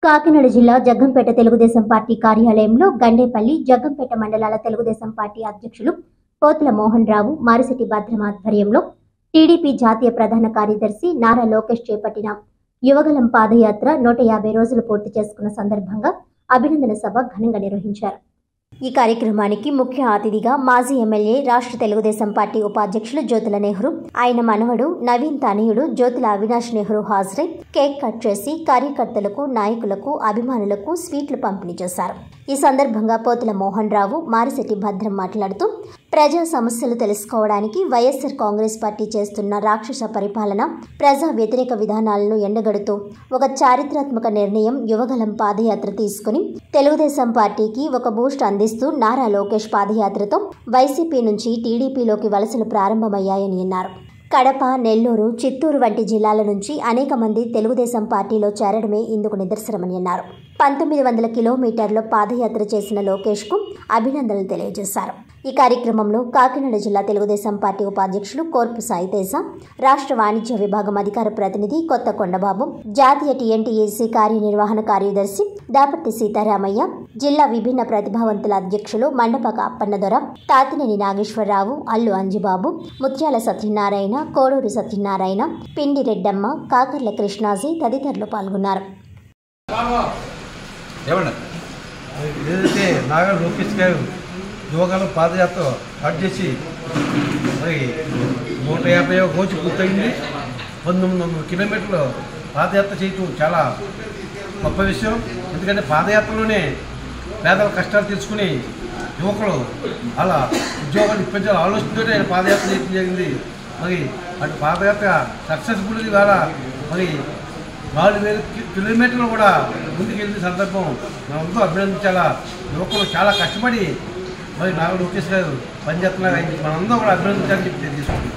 కాకినాడ జిల్లా జగ్గంపేట తెలుగుదేశం పార్టీ కార్యాలయంలో గండేపల్లి జగ్గంపేట మండలాల తెలుగుదేశం పార్టీ అధ్యక్షులు పోతుల మోహన్ రావు మారిశెట్టి భద్రం ఆధ్వర్యంలో టీడీపీ జాతీయ ప్రధాన కార్యదర్శి నారా లోకేష్ చేపట్టిన యువగలం పాదయాత్ర నూట యాభై రోజులు పూర్తి చేసుకున్న సందర్భంగా అభినందన సభ ఘనంగా నిర్వహించారు ఈ కార్యక్రమానికి ముఖ్య అతిథిగా మాజీ ఎమ్మెల్యే రాష్ట్ర తెలుగుదేశం పార్టీ ఉపాధ్యక్షులు జ్యోతుల నెహ్రూ ఆయన మనవడు నవీన్ తనయుడు జ్యోతుల అవినాష్ నెహ్రూ హాజరై కేక్ కట్ చేసి కార్యకర్తలకు నాయకులకు అభిమానులకు స్వీట్లు పంపిణీ చేశారు ఈ సందర్భంగా పోతుల మోహన్ రావు మారిశెట్టి భద్రం మాట్లాడుతూ ప్రజా సమస్యలు తెలుసుకోవడానికి వైఎస్ఆర్ కాంగ్రెస్ పార్టీ చేస్తున్న రాక్షస పరిపాలన ప్రజా వ్యతిరేక విధానాలను ఎండగడుతూ ఒక చారిత్రాత్మక నిర్ణయం యువగలం పాదయాత్ర తీసుకుని తెలుగుదేశం పార్టీకి ఒక బూస్ట్ అందిస్తూ నారా లోకేష్ పాదయాత్రతో వైసీపీ నుంచి టీడీపీలోకి వలసలు ప్రారంభమయ్యాయని అన్నారు కడప నెల్లూరు చిత్తూరు వంటి జిల్లాల నుంచి అనేక మంది తెలుగుదేశం పార్టీలో చేరడమే ఇందుకు నిదర్శనమని అన్నారు పంతొమ్మిది వందల కిలోమీటర్ల పాదయాత్ర చేసిన లోకేష్కు అభినందనలు తెలియజేశారు ఈ కార్యక్రమంలో కాకినాడ జిల్లా తెలుగుదేశం పార్టీ ఉపాధ్యక్షులు కోర్పు సాయితేజ రాష్ట్ర వాణిజ్య విభాగం అధికార ప్రతినిధి కొత్త కొండబాబు జాతీయ టీఎన్టీఏసీ కార్యనిర్వహణ కార్యదర్శి దాపర్తి సీతారామయ్య జిల్లా విభిన్న ప్రతిభావంతుల అధ్యక్షులు మండపక అప్పన్నదొర తాతినేని నాగేశ్వరరావు అల్లు అంజిబాబు ముత్యాల సత్యనారాయణ కోడూరు సత్యనారాయణ పిండి రెడ్డమ్మ కాకర్ల కృష్ణాజీ తదితరులు పాల్గొన్నారు ఏమన్నా ఏదైతే నాగా లోకేష్ గారు యువకాలం పాదయాత్ర స్టార్ట్ చేసి మరి నూట యాభై ఒక రోజు పూర్తయింది పంతొమ్మిది వందల కిలోమీటర్లు పాదయాత్ర చేయటం చాలా గొప్ప విషయం ఎందుకంటే పాదయాత్రలోనే పేదల కష్టాలు తెలుసుకుని యువకులు అలా ఉద్యోగాలు ఇప్పించాలి ఆలోచనతో ఆయన పాదయాత్ర చేయడం జరిగింది మరి అటు పాదయాత్ర సక్సెస్ఫుల్ ద్వారా మరి నాలుగు వేల కి- కిలోమీటర్లు కూడా ముందుకెళ్ళిన సందర్భం మనందరూ అభినందించాలా యువకులు చాలా కష్టపడి మరి నాగ లోకేష్ గారు పనిచేస్తున్నారు ఆయన మనందరం కూడా అభినందించాలని చెప్పి తెలియజేసుకుంటున్నాం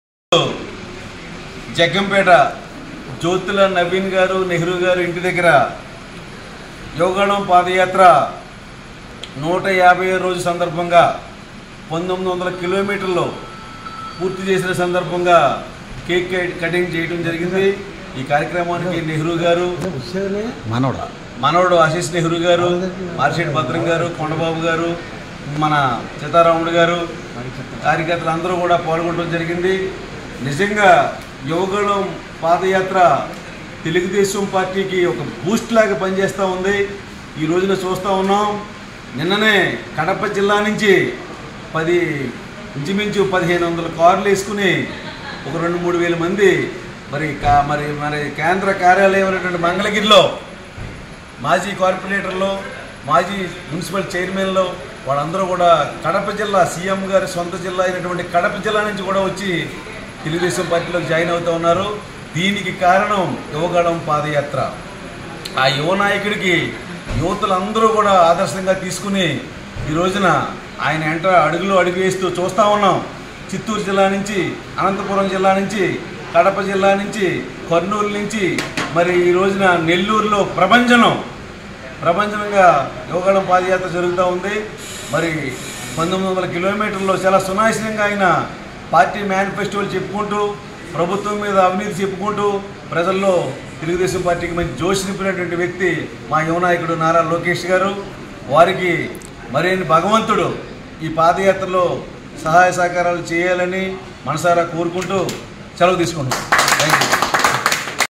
జగ్గంపేట జ్యోతుల నవీన్ గారు నెహ్రూ గారు ఇంటి దగ్గర యోగాళం పాదయాత్ర నూట యాభై రోజు సందర్భంగా పంతొమ్మిది వందల కిలోమీటర్లు పూర్తి చేసిన సందర్భంగా కేక్ కటింగ్ చేయడం జరిగింది ఈ కార్యక్రమానికి నెహ్రూ గారు మనోడా మనవడు ఆశీష్ నెహ్రూ గారు మార్షెట్ భద్రం గారు కొండబాబు గారు మన సీతారాముడు గారు కార్యకర్తలు అందరూ కూడా పాల్గొనడం జరిగింది నిజంగా యువగళం పాదయాత్ర తెలుగుదేశం పార్టీకి ఒక బూస్ట్ లాగా పనిచేస్తూ ఉంది ఈ రోజున చూస్తూ ఉన్నాం నిన్ననే కడప జిల్లా నుంచి పది ఇంచుమించు పదిహేను వందల కార్లు వేసుకుని ఒక రెండు మూడు వేల మంది మరి కా- మరి మరి కేంద్ర కార్యాలయం అయినటువంటి మంగళగిరిలో మాజీ కార్పొరేటర్లు మాజీ మున్సిపల్ చైర్మన్లు వాళ్ళందరూ కూడా కడప జిల్లా సీఎం గారి సొంత జిల్లా అయినటువంటి కడప జిల్లా నుంచి కూడా వచ్చి తెలుగుదేశం పార్టీలోకి జాయిన్ అవుతూ ఉన్నారు దీనికి కారణం యువగళం పాదయాత్ర ఆ యువ నాయకుడికి యువతులందరూ కూడా ఆదర్శంగా తీసుకుని ఈ రోజున ఆయన ఎంట అడుగులు అడుగు వేస్తూ చూస్తూ ఉన్నాం చిత్తూరు జిల్లా నుంచి అనంతపురం జిల్లా నుంచి కడప జిల్లా నుంచి కర్నూలు నుంచి మరి ఈ రోజున నెల్లూరులో ప్రభంజనం ప్రపంచంగా యువగళం పాదయాత్ర జరుగుతూ ఉంది మరి పంతొమ్మిది వందల కిలోమీటర్లో చాలా సునాశనంగా ఆయన పార్టీ మేనిఫెస్టోలు చెప్పుకుంటూ ప్రభుత్వం మీద అవినీతి చెప్పుకుంటూ ప్రజల్లో తెలుగుదేశం పార్టీకి మంచి జోష్ నింపినటువంటి వ్యక్తి మా యువ నాయకుడు నారా లోకేష్ గారు వారికి మరిన్ని భగవంతుడు ఈ పాదయాత్రలో సహాయ సహకారాలు చేయాలని మనసారా కోరుకుంటూ సెలవు తీసుకుంటున్నాం థ్యాంక్ యూ